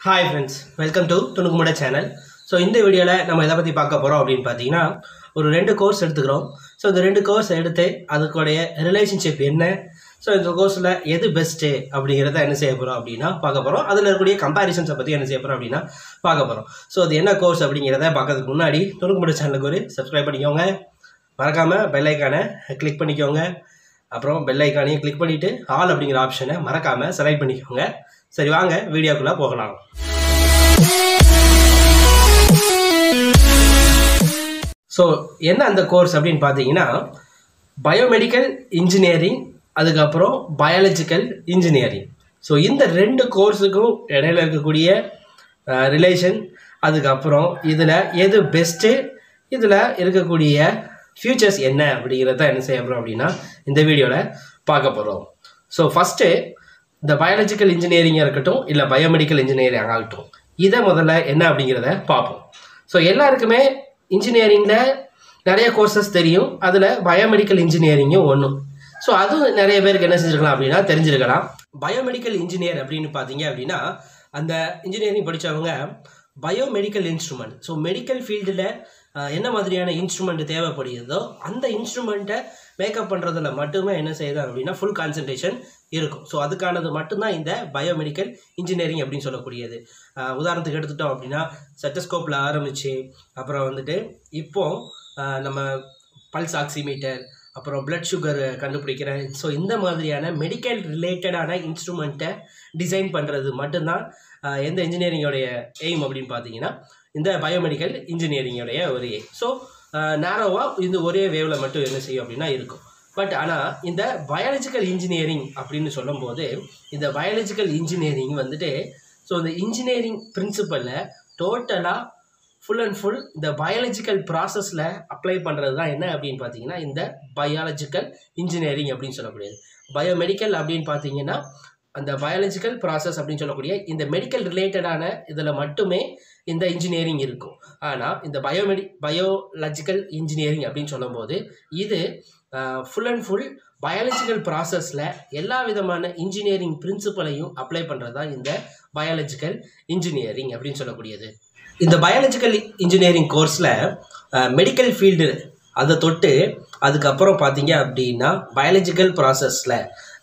hi friends welcome to துணுக்குமுட channel so இந்த வீடியோவில் நம்ம எதை பற்றி பார்க்க போகிறோம் அப்படின்னு பார்த்தீங்கன்னா ஒரு ரெண்டு கோர்ஸ் எடுத்துக்கிறோம் ஸோ இந்த ரெண்டு கோர்ஸ் எடுத்து அதுக்குடைய ரிலேஷன்ஷிப் என்ன ஸோ இந்த கோர்ஸில் எது பெஸ்ட்டு அப்படிங்கிறத என்ன செய்ய போகிறோம் அப்படின்னா பார்க்க போகிறோம் அதில் இருக்கக்கூடிய கம்பேரிசன்ஸை பற்றி என்ன செய்ய போகிறோம் அப்படின்னா பார்க்க போகிறோம் ஸோ அது என்ன கோர்ஸ் அப்படிங்கிறத பார்க்கறதுக்கு முன்னாடி துணுக்குமுட சேனலுக்கு ஒரு சப்ஸ்கிரைப் பண்ணிக்கோங்க மறக்காமல் பெல் ஐக்கானை கிளிக் பண்ணிக்கோங்க அப்புறம் பெல் ஐக்கானையும் கிளிக் பண்ணிவிட்டு ஆல் அப்படிங்கிற ஆப்ஷனை மறக்காமல் செலக்ட் பண்ணிக்கோங்க சரி வாங்க வீடியோக்குள்ளே போகலாம் ஸோ என்ன அந்த கோர்ஸ் அப்படின்னு பார்த்தீங்கன்னா பயோமெடிக்கல் இன்ஜினியரிங் அதுக்கப்புறம் பயாலஜிக்கல் இன்ஜினியரிங் ஸோ இந்த ரெண்டு கோர்ஸுக்கும் இடையில இருக்கக்கூடிய ரிலேஷன் அதுக்கப்புறம் இதில் எது பெஸ்ட்டு இதில் இருக்கக்கூடிய ஃபியூச்சர்ஸ் என்ன அப்படிங்கிறத என்ன செய்ய போகிறோம் அப்படின்னா இந்த வீடியோவில் பார்க்க போகிறோம் ஸோ ஃபஸ்ட்டு இந்த பயாலஜிக்கல் இன்ஜினியரிங்காக இருக்கட்டும் இல்லை பயோமெடிக்கல் இன்ஜினியரிங் ஆகட்டும் இதை முதல்ல என்ன அப்படிங்கிறத பார்ப்போம் ஸோ எல்லாருக்குமே இன்ஜினியரிங்கில் நிறைய கோர்சஸ் தெரியும் அதில் பயோமெடிக்கல் இன்ஜினியரிங்கும் ஒன்றும் ஸோ அதுவும் நிறைய பேருக்கு என்ன செஞ்சுருக்கலாம் அப்படின்னா தெரிஞ்சிருக்கலாம் பயோமெடிக்கல் இன்ஜினியர் அப்படின்னு பார்த்தீங்க அப்படின்னா அந்த இன்ஜினியரிங் படித்தவங்க பயோமெடிக்கல் இன்ஸ்ட்ருமெண்ட் ஸோ மெடிக்கல் ஃபீல்டில் என்ன மாதிரியான இன்ஸ்ட்ருமெண்ட் தேவைப்படுகிறதோ அந்த இன்ஸ்ட்ருமெண்ட்டை மேக்கப் பண்ணுறதுல மட்டுமே என்ன செய்யுது அப்படின்னா ஃபுல் கான்சன்ட்ரேஷன் இருக்கும் ஸோ அதுக்கானது மட்டும்தான் இந்த பயோமெடிக்கல் இன்ஜினியரிங் அப்படின்னு சொல்லக்கூடியது ஆஹ் உதாரணத்துக்கு எடுத்துட்டோம் அப்படின்னா செட்டஸ்கோப்பில் ஆரம்பித்து அப்புறம் வந்துட்டு இப்போ ஆஹ் நம்ம பல்ஸ் ஆக்சிமீட்டர் அப்புறம் பிளட் சுகர் கண்டுபிடிக்கிறேன் ஸோ இந்த மாதிரியான மெடிக்கல் ரிலேட்டடான இன்ஸ்ட்ருமெண்ட்டை டிசைன் பண்ணுறது மட்டும்தான் ஆஹ் எந்த இன்ஜினியரிங்கோடைய எய்ம் அப்படின்னு பார்த்தீங்கன்னா இந்த பயோமெடிக்கல் இன்ஜினியரிங்கோடைய ஒரு எய்ம் ஸோ நேரோவாக இந்த ஒரே வேவில் மட்டும் என்ன செய்யும் அப்படின்னா இருக்கும் பட் ஆனால் இந்த பயாலஜிக்கல் இன்ஜினியரிங் அப்படின்னு சொல்லும்போது இந்த பயாலஜிக்கல் இன்ஜினியரிங் வந்துட்டு ஸோ இந்த இன்ஜினியரிங் பிரின்சிபலில் டோட்டலாக ஃபுல் அண்ட் ஃபுல் இந்த பயாலஜிக்கல் ப்ராசஸில் அப்ளை பண்ணுறது தான் என்ன அப்படின்னு பார்த்தீங்கன்னா இந்த பயாலஜிக்கல் இன்ஜினியரிங் அப்படின்னு சொல்லக்கூடியது பயோமெடிக்கல் அப்படின்னு பார்த்தீங்கன்னா அந்த பயாலஜிக்கல் ப்ராசஸ் அப்படின்னு சொல்லக்கூடிய இந்த மெடிக்கல் ரிலேட்டடான இதில் மட்டுமே இந்த இன்ஜினியரிங் இருக்கும் ஆனால் இந்த பயோமெடி பயோலஜிக்கல் இன்ஜினியரிங் அப்படின்னு சொல்லும்போது இது ஃபுல் அண்ட் ஃபுல் பயாலஜிக்கல் ப்ராசஸில் எல்லா விதமான இன்ஜினியரிங் பிரின்சிபலையும் அப்ளை பண்ணுறது தான் இந்த பயாலஜிக்கல் இன்ஜினியரிங் அப்படின்னு சொல்லக்கூடியது இந்த பயாலஜிக்கல் இன்ஜினியரிங் கோர்ஸில் மெடிக்கல் ஃபீல்டு அதை தொட்டு அதுக்கப்புறம் பார்த்தீங்க அப்படின்னா பயாலஜிக்கல் ப்ராசஸில்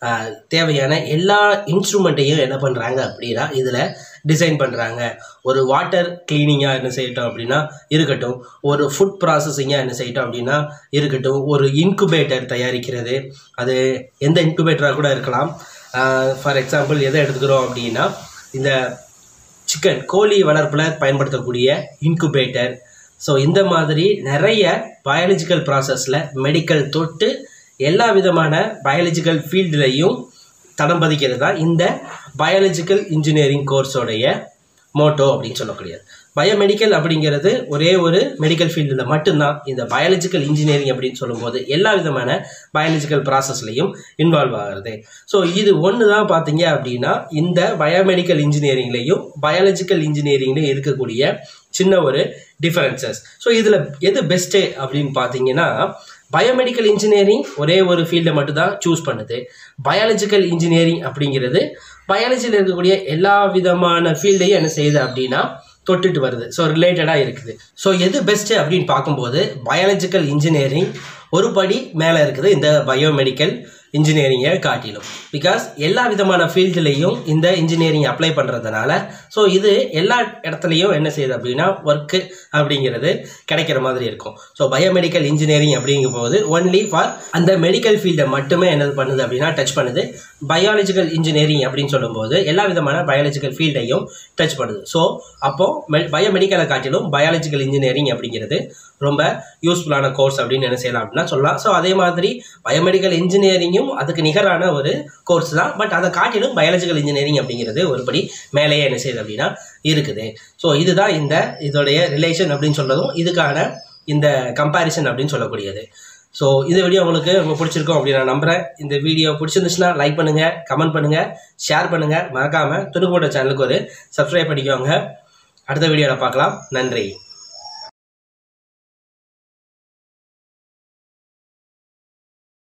தேவையான எல்லா இன்ஸ்ட்ருமெண்ட்டையும் என்ன பண்ணுறாங்க அப்படின்னா இதில் டிசைன் பண்ணுறாங்க ஒரு வாட்டர் கிளீனிங்காக என்ன செய்யட்டும் அப்படின்னா இருக்கட்டும் ஒரு ஃபுட் ப்ராசஸிங்காக என்ன செய்யட்டும் அப்படின்னா இருக்கட்டும் ஒரு இன்குபேட்டர் தயாரிக்கிறது அது எந்த இன்குபேட்டராக கூட இருக்கலாம் ஃபார் எக்ஸாம்பிள் எதை எடுத்துக்கிறோம் அப்படின்னா இந்த சிக்கன் கோழி வளர்ப்பில் பயன்படுத்தக்கூடிய இன்குபேட்டர் ஸோ இந்த மாதிரி நிறைய பயாலஜிக்கல் ப்ராசஸில் மெடிக்கல் தொட்டு எல்லா விதமான பயாலஜிக்கல் ஃபீல்டுலையும் தடம் பதிக்கிறது தான் இந்த பயாலஜிக்கல் இன்ஜினியரிங் கோர்ஸோடைய மோட்டோ அப்படின்னு சொல்லக்கூடியது பயோமெடிக்கல் அப்படிங்கிறது ஒரே ஒரு மெடிக்கல் ஃபீல்டில் மட்டும்தான் இந்த பயாலஜிக்கல் இன்ஜினியரிங் அப்படின்னு சொல்லும்போது எல்லா விதமான பயாலஜிக்கல் ப்ராசஸ்லையும் இன்வால்வ் ஆகிறது ஸோ இது ஒன்று தான் பார்த்தீங்க அப்படின்னா இந்த பயோமெடிக்கல் இன்ஜினியரிங்லேயும் பயாலஜிக்கல் இன்ஜினியரிங்லேயும் இருக்கக்கூடிய சின்ன ஒரு டிஃபரன்சஸ் ஸோ இதில் எது பெஸ்ட்டு அப்படின்னு பார்த்தீங்கன்னா பயோமெடிக்கல் இன்ஜினியரிங் ஒரே ஒரு ஃபீல்டை மட்டும்தான் சூஸ் பண்ணுது பயாலஜிக்கல் இன்ஜினியரிங் அப்படிங்கிறது பயாலஜியில் இருக்கக்கூடிய எல்லா விதமான ஃபீல்டையும் என்ன செய்யுது அப்படின்னா தொட்டுட்டு வருது ஸோ ரிலேட்டடாக இருக்குது ஸோ எது பெஸ்ட்டு அப்படின்னு பார்க்கும்போது பயாலஜிக்கல் இன்ஜினியரிங் ஒரு படி மேலே இருக்குது இந்த பயோமெடிக்கல் இன்ஜினியரிங்கை காட்டிலும் பிகாஸ் எல்லா விதமான ஃபீல்டுலேயும் இந்த இன்ஜினியரிங் அப்ளை பண்ணுறதுனால ஸோ இது எல்லா இடத்துலையும் என்ன செய்யுது அப்படின்னா ஒர்க்கு அப்படிங்கிறது கிடைக்கிற மாதிரி இருக்கும் ஸோ பயோமெடிக்கல் இன்ஜினியரிங் அப்படிங்கும் போது ஒன்லி ஃபார் அந்த மெடிக்கல் ஃபீல்டை மட்டுமே என்ன பண்ணுது அப்படின்னா டச் பண்ணுது பயாலஜிக்கல் இன்ஜினியரிங் அப்படின்னு சொல்லும்போது எல்லா விதமான பயாலஜிக்கல் ஃபீல்டையும் டச் பண்ணுது ஸோ அப்போது மெ பயோமெடிக்கலை காட்டிலும் பயாலஜிக்கல் இன்ஜினியரிங் அப்படிங்கிறது ரொம்ப யூஸ்ஃபுல்லான கோர்ஸ் அப்படின்னு என்ன செய்யலாம் அப்படின்னா சொல்லலாம் ஸோ அதே மாதிரி பயோமெடிக்கல் இன்ஜினியரிங்கும் அதுக்கு நிகரான ஒரு கோர்ஸ் தான் பட் அதை காட்டிலும் பயாலஜிக்கல் இன்ஜினியரிங் அப்படிங்கிறது ஒருபடி மேலேயே என்ன செய்யுது அப்படின்னா இருக்குது ஸோ இதுதான் இந்த இதோடைய ரிலேஷன் அப்படின்னு சொல்றதும் இதுக்கான இந்த கம்பேரிசன் அப்படின்னு சொல்லக்கூடியது ஸோ இந்த வீடியோ உங்களுக்கு ரொம்ப பிடிச்சிருக்கும் அப்படின்னு நான் நம்புறேன் இந்த வீடியோ பிடிச்சிருந்துச்சுன்னா லைக் பண்ணுங்க கமெண்ட் பண்ணுங்க ஷேர் பண்ணுங்க மறக்காம துணுக்கோட சேனலுக்கு ஒரு சப்ஸ்கிரைப் பண்ணிக்கோங்க அடுத்த வீடியோவில் பார்க்கலாம் நன்றி